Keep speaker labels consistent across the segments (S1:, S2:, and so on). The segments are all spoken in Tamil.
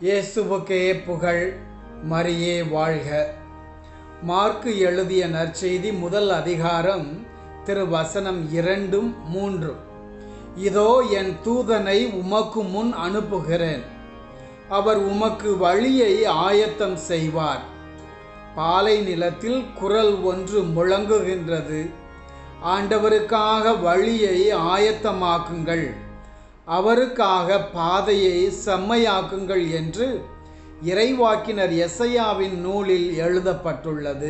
S1: இயேசுவுக்கே புகழ் மரியே வாழ்க மார்க்கு எழுதிய நற்செய்தி முதல் அதிகாரம் திரு வசனம் இரண்டும் மூன்றும் இதோ என் தூதனை உமக்கு முன் அனுப்புகிறேன் அவர் உமக்கு வழியை ஆயத்தம் செய்வார் பாலை நிலத்தில் குரல் ஒன்று முழங்குகின்றது ஆண்டவருக்காக வழியை ஆயத்தமாக்குங்கள் அவருக்காக பாதையை செம்மையாக்குங்கள் என்று இறைவாக்கினர் எசையாவின் நூலில் எழுதப்பட்டுள்ளது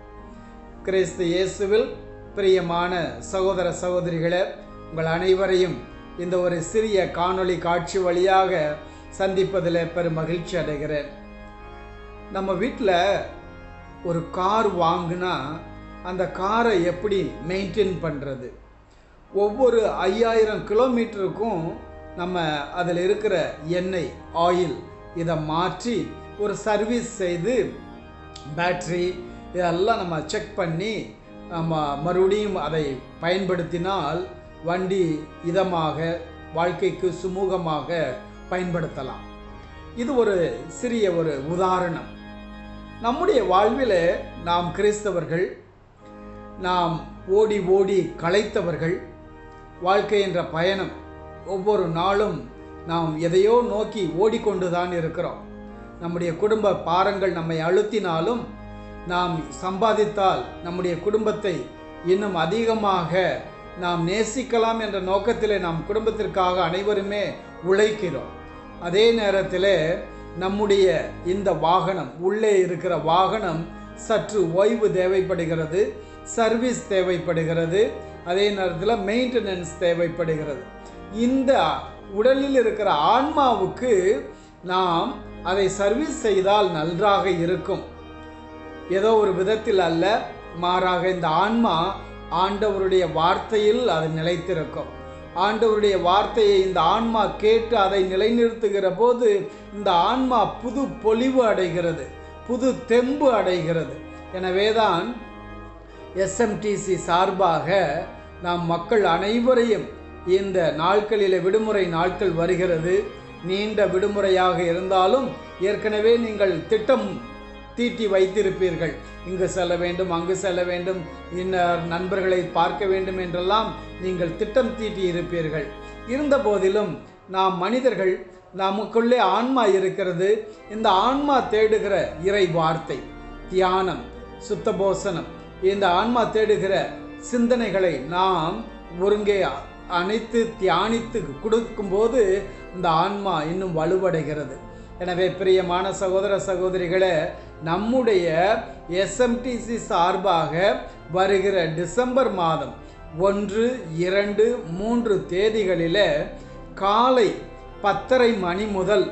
S1: கிறிஸ்து இயேசுவில் பிரியமான சகோதர சகோதரிகளே உங்கள் அனைவரையும் இந்த ஒரு சிறிய காணொளி காட்சி வழியாக சந்திப்பதில் பெரும் மகிழ்ச்சி அடைகிறேன் நம்ம வீட்டில் ஒரு கார் வாங்கினா அந்த காரை எப்படி மெயின்டைன் பண்ணுறது ஒவ்வொரு ஐயாயிரம் கிலோமீட்டருக்கும் நம்ம அதில் இருக்கிற எண்ணெய் ஆயில் இதை மாற்றி ஒரு சர்வீஸ் செய்து பேட்ரி இதெல்லாம் நம்ம செக் பண்ணி நம்ம மறுபடியும் அதை பயன்படுத்தினால் வண்டி இதமாக வாழ்க்கைக்கு சுமூகமாக பயன்படுத்தலாம் இது ஒரு சிறிய ஒரு உதாரணம் நம்முடைய வாழ்வில் நாம் கிறிஸ்தவர்கள் நாம் ஓடி ஓடி களைத்தவர்கள் வாழ்க்கை என்ற பயணம் ஒவ்வொரு நாளும் நாம் எதையோ நோக்கி ஓடிக்கொண்டுதான் இருக்கிறோம் நம்முடைய குடும்ப பாரங்கள் நம்மை அழுத்தினாலும் நாம் சம்பாதித்தால் நம்முடைய குடும்பத்தை இன்னும் அதிகமாக நாம் நேசிக்கலாம் என்ற நோக்கத்தில் நாம் குடும்பத்திற்காக அனைவருமே உழைக்கிறோம் அதே நேரத்தில் நம்முடைய இந்த வாகனம் உள்ளே இருக்கிற வாகனம் சற்று ஓய்வு தேவைப்படுகிறது சர்வீஸ் தேவைப்படுகிறது அதே நேரத்தில் மெயின்டெனன்ஸ் தேவைப்படுகிறது இந்த உடலில் இருக்கிற ஆன்மாவுக்கு நாம் அதை சர்வீஸ் செய்தால் நன்றாக இருக்கும் ஏதோ ஒரு விதத்தில் அல்ல மாறாக இந்த ஆன்மா ஆண்டவருடைய வார்த்தையில் அது நிலைத்திருக்கும் ஆண்டவருடைய வார்த்தையை இந்த ஆன்மா கேட்டு அதை நிலைநிறுத்துகிற போது இந்த ஆன்மா புது பொலிவு அடைகிறது புது தெம்பு அடைகிறது எனவேதான் எஸ்எம்டிசி சார்பாக நாம் மக்கள் அனைவரையும் இந்த நாட்களில் விடுமுறை நாட்கள் வருகிறது நீண்ட விடுமுறையாக இருந்தாலும் ஏற்கனவே நீங்கள் திட்டம் தீட்டி வைத்திருப்பீர்கள் இங்கு செல்ல வேண்டும் அங்கு செல்ல வேண்டும் இன்ன நண்பர்களை பார்க்க வேண்டும் என்றெல்லாம் நீங்கள் திட்டம் தீட்டி இருப்பீர்கள் இருந்த போதிலும் நாம் மனிதர்கள் நமக்குள்ளே ஆன்மா இருக்கிறது இந்த ஆன்மா தேடுகிற இறை வார்த்தை தியானம் சுத்தபோசனம் இந்த ஆன்மா தேடுகிற சிந்தனைகளை நாம் ஒருங்கே அனைத்து தியானித்து கொடுக்கும்போது இந்த ஆன்மா இன்னும் வலுவடைகிறது எனவே பிரியமான சகோதர சகோதரிகளே நம்முடைய எஸ்எம்டிசி சார்பாக வருகிற டிசம்பர் மாதம் ஒன்று இரண்டு மூன்று தேதிகளில் காலை பத்தரை மணி முதல்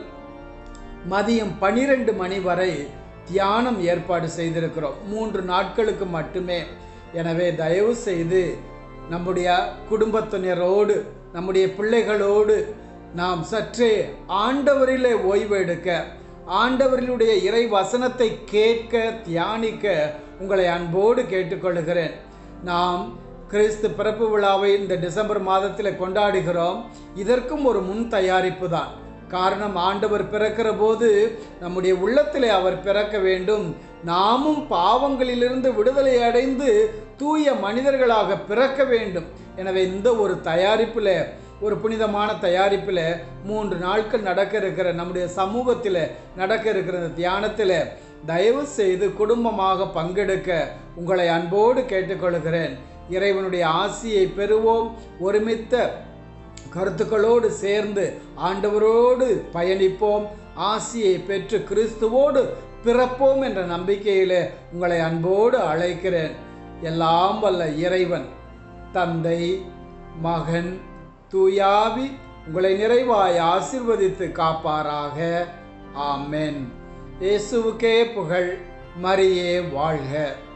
S1: மதியம் பனிரெண்டு மணி வரை தியானம் ஏற்பாடு செய்திருக்கிறோம் மூன்று நாட்களுக்கு மட்டுமே எனவே தயவு செய்து நம்முடைய குடும்பத்தினரோடு நம்முடைய பிள்ளைகளோடு நாம் சற்றே ஆண்டவரிலே ஓய்வு எடுக்க ஆண்டவர்களுடைய இறை வசனத்தை கேட்க தியானிக்க உங்களை அன்போடு கேட்டுக்கொள்கிறேன் நாம் கிறிஸ்து பிறப்பு விழாவை இந்த டிசம்பர் மாதத்தில் கொண்டாடுகிறோம் இதற்கும் ஒரு முன் தயாரிப்பு தான் காரணம் ஆண்டவர் பிறக்கிற போது நம்முடைய உள்ளத்திலே அவர் பிறக்க வேண்டும் நாமும் பாவங்களிலிருந்து விடுதலை அடைந்து தூய மனிதர்களாக பிறக்க வேண்டும் எனவே இந்த ஒரு தயாரிப்பில் ஒரு புனிதமான தயாரிப்பில் மூன்று நாட்கள் நடக்க இருக்கிற நம்முடைய சமூகத்தில் நடக்க இருக்கிற இந்த தியானத்தில் தயவு செய்து குடும்பமாக பங்கெடுக்க உங்களை அன்போடு கேட்டுக்கொள்கிறேன் இறைவனுடைய ஆசியை பெறுவோம் ஒருமித்த கருத்துக்களோடு சேர்ந்து ஆண்டவரோடு பயணிப்போம் ஆசியை பெற்று கிறிஸ்துவோடு பிறப்போம் என்ற நம்பிக்கையிலே உங்களை அன்போடு அழைக்கிறேன் எல்லாம் வல்ல இறைவன் தந்தை மகன் தூயாவி உங்களை நிறைவாய் ஆசிர்வதித்து காப்பாராக ஆமென் இயேசுவுக்கே புகழ் மரியே வாழ்க